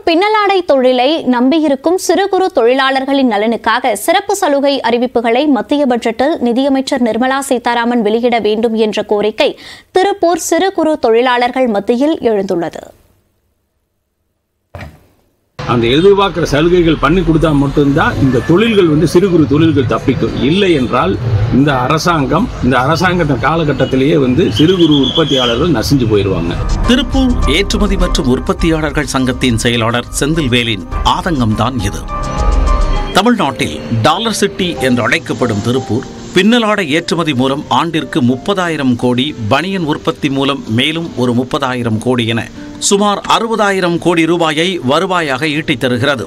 பின்னலாடை தொழிலை நம்பியிருக்கும் சிறு குறு தொழிலாளர்களின் நலனுக்காக சிறப்பு சலுகை அறிவிப்புகளை மத்திய பட்ஜெட்டில் நிதியமைச்சர் நிர்மலா சீதாராமன் வெளியிட வேண்டும் என்ற கோரிக்கை திருப்பூர் சிறு குறு தொழிலாளர்கள் மத்தியில் எழுந்துள்ளது அந்த எதிர்பார்க்கிற சலுகைகள் பண்ணி கொடுத்தா மட்டும்தான் இந்த தொழில்கள் வந்து சிறு குறு தொழில்கள் தப்பிக்கும் இல்லை என்றால் இந்த அரசாங்கம் இந்த அரசாங்கத்தின் காலகட்டத்திலேயே வந்து சிறு குறு உற்பத்தியாளர்கள் நசிஞ்சு போயிடுவாங்க திருப்பூர் ஏற்றுமதி மற்றும் உற்பத்தியாளர்கள் சங்கத்தின் செயலாளர் செந்தில்வேலின் ஆதங்கம்தான் இது தமிழ்நாட்டில் டாலர் சிட்டி என்று அழைக்கப்படும் திருப்பூர் பின்னலாடை ஏற்றுமதி மூலம் ஆண்டிற்கு முப்பதாயிரம் கோடி பனியன் உற்பத்தி மூலம் மேலும் ஒரு முப்பதாயிரம் கோடி என சுமார் அறுபதாயிரம் கோடி ரூபாயை வருவாயாக ஈட்டித் தருகிறது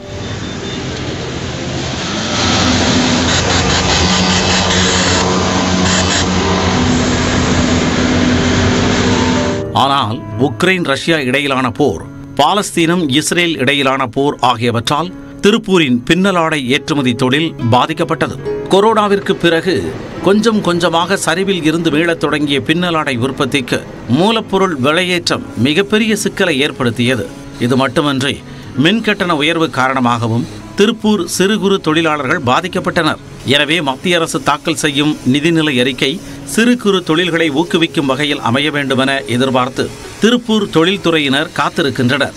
ஆனால் உக்ரைன் ரஷ்யா இடையிலான போர் பாலஸ்தீனம் இஸ்ரேல் இடையிலான போர் ஆகியவற்றால் திருப்பூரின் பின்னலாடை ஏற்றுமதி தொழில் பாதிக்கப்பட்டது கொரோனாவிற்கு பிறகு கொஞ்சம் கொஞ்சமாக சரிவில் இருந்து மீளத் தொடங்கிய பின்னலாடை உற்பத்திக்கு மூலப்பொருள் விலையேற்றம் மிகப்பெரிய சிக்கலை ஏற்படுத்தியது இது மட்டுமன்றி மின் கட்டண உயர்வு காரணமாகவும் திருப்பூர் சிறு குறு தொழிலாளர்கள் பாதிக்கப்பட்டனர் எனவே மத்திய அரசு தாக்கல் செய்யும் நிதிநிலை அறிக்கை சிறு குறு தொழில்களை ஊக்குவிக்கும் வகையில் அமைய வேண்டுமென எதிர்பார்த்து திருப்பூர் தொழில்துறையினர் காத்திருக்கின்றனர்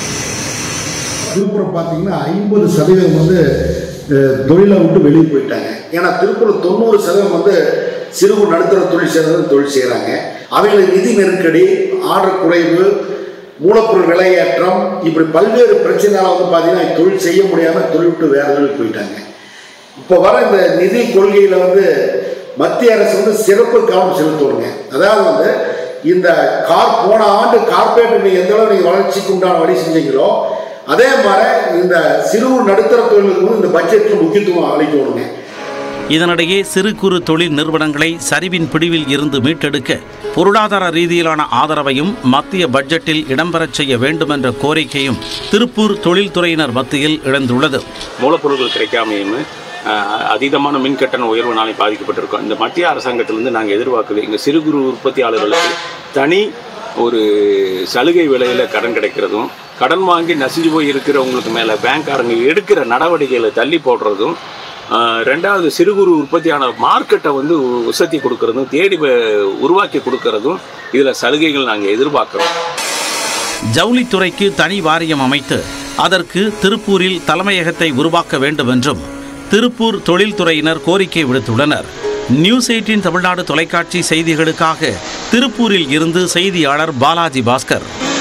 திருப்பூர் பார்த்தீங்கன்னா ஐம்பது சதவீதம் வந்து அஹ், தொழிலை விட்டு வெளியே போயிட்டாங்க ஏன்னா திருப்பூர் தொண்ணூறு சதவீதம் வந்து சிறு குறு நடுத்தர தொழில் செய்கிறது தொழில் செய்கிறாங்க அவங்களுக்கு நிதி நெருக்கடி ஆர்டர் குறைவு மூலப்பொருள் விலையேற்றம் இப்படி பல்வேறு பிரச்சனையால வந்து பார்த்தீங்கன்னா தொழில் செய்ய முடியாமல் தொழில் விட்டு வேற தொழில் போயிட்டாங்க இப்போ வர இந்த நிதி கொள்கையில் வந்து மத்திய அரசு வந்து சிறப்பு கவனம் செலுத்தணுங்க அதாவது வந்து இந்த கார் போன ஆண்டு கார்பரேட் நீங்கள் எந்த அளவு நீங்கள் வளர்ச்சிக்கு உண்டான வழி செஞ்சீங்களோ அதே மாதிரி இந்த சிறு நடுத்தர தொழிலுக்கு வந்து இந்த பட்ஜெட்டில் முக்கியத்துவம் அளிக்கணுங்க இதனிடையே சிறு குறு தொழில் நிறுவனங்களை சரிவின் பிடிவில் இருந்து மீட்டெடுக்க பொருளாதார ரீதியிலான ஆதரவையும் மத்திய பட்ஜெட்டில் இடம்பெறச் செய்ய வேண்டுமென்ற கோரிக்கையும் திருப்பூர் தொழில்துறையினர் மத்தியில் எழுந்துள்ளது மூலப்பொருட்கள் கிடைக்காமையும் அஹ், அதீதமான மின் கட்டண உயர்வுனாலே பாதிக்கப்பட்டிருக்கோம் இந்த மத்திய அரசாங்கத்திலிருந்து நாங்கள் எதிர்பார்க்குது எங்கள் சிறு குறு உற்பத்தியாளர்களுக்கு தனி ஒரு சலுகை விலையில் கடன் கிடைக்கிறதும் கடன் வாங்கி நசிஞ்சு போய் இருக்கிறவங்களுக்கு மேலே பேங்க்காரங்க எடுக்கிற நடவடிக்கைகளை தள்ளி போடுறதும் அஹ், ரெண்டாவது சிறு குறு உற்பத்தியான மார்க்கெட்டை வந்து உசத்தி கொடுக்கறதும் தேடி வ- உருவாக்கி கொடுக்கறதும் இதில் சலுகைகள் நாங்கள் எதிர்பார்க்குறோம் ஜவுளித்துறைக்கு தனி வாரியம் அமைத்து அதற்கு திருப்பூரில் தலைமையகத்தை உருவாக்க வேண்டும் என்றும் திருப்பூர் தொழில்துறையினர் கோரிக்கை விடுத்துள்ளனர் நியூஸ் எயிட்டின் தமிழ்நாடு தொலைக்காட்சி செய்திகளுக்காக திருப்பூரில் இருந்து செய்தியாளர் பாலாஜி பாஸ்கர்